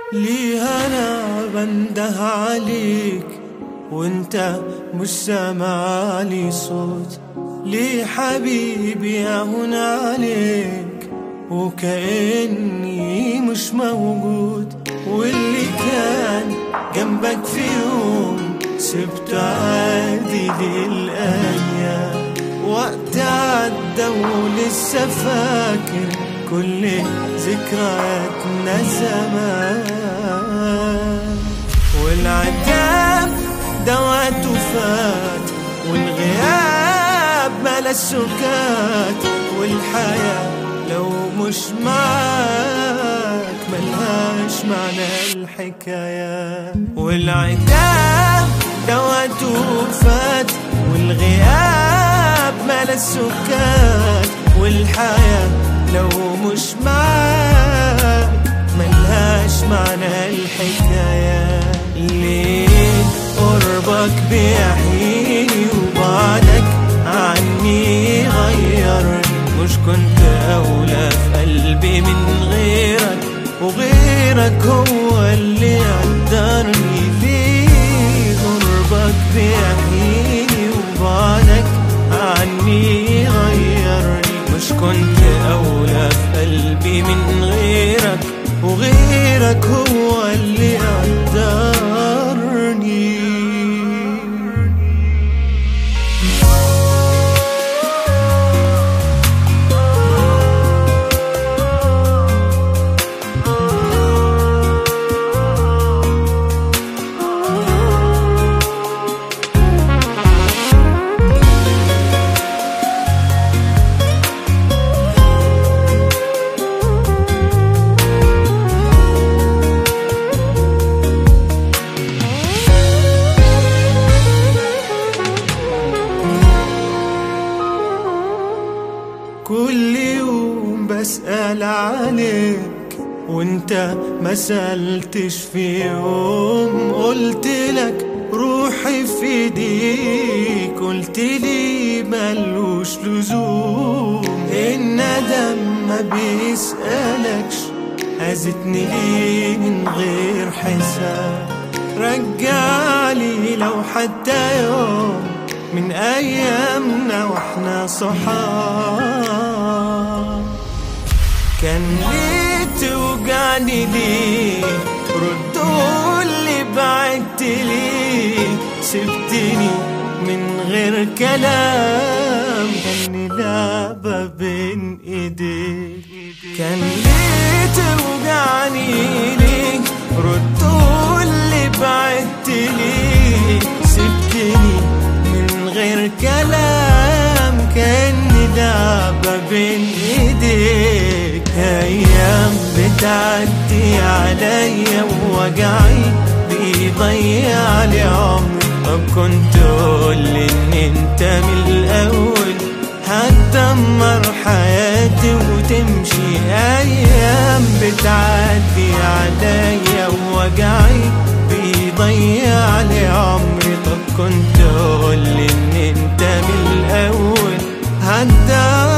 ليه انا بنده عليك وانت مش سامع لي صوت ليه حبيبي اهون عليك وكأني مش موجود واللي كان جنبك في يوم سبته عادي للأيام وقت عدى ولسه فاكر كل ذكرياتنا زمان والعتاب دواته فات والغياب ملا السكات والحياة لو مش معاك ملهاش معنى الحكاية والعتاب دواته فات والغياب ملا السكات والحياة لو مش معاك ملهاش معنى الحكاية ليه قربك بيحييني وبعدك عني غيرني مش كنت أولى في قلبي من غيرك وغيرك هو اللي قدرني ليه قربك بيحييني وبعدك عني غيرني مش كنت أولى في قلبي من غيرك وغيرك هو اللي قدرني كل يوم بسأل عليك وانت ما سألتش في يوم قلت لك روحي في ايديك قلت لي ملوش لزوم الندم ما بيسألكش أذتني ليه من غير حساب رجعلي لو حتى يوم من أيامنا وإحنا صحاب كان ليه توجعني ليه ردوا اللي بعدت ليه سبتني من غير كلام كان لعبة بين ايديك كان ليه توجعني ليه ردوا اللي بعدت ليه سبتني من غير كلام كان لعبة بين ايديك ايام بتعدي عليا ووجعي بيضيع لي عمري طب كنت قولي ان انت من الاول هتدمر حياتي وتمشي ايام بتعدي عليا ووجعي بيضيع لي عمري طب كنت قولي ان انت من الاول هتدمر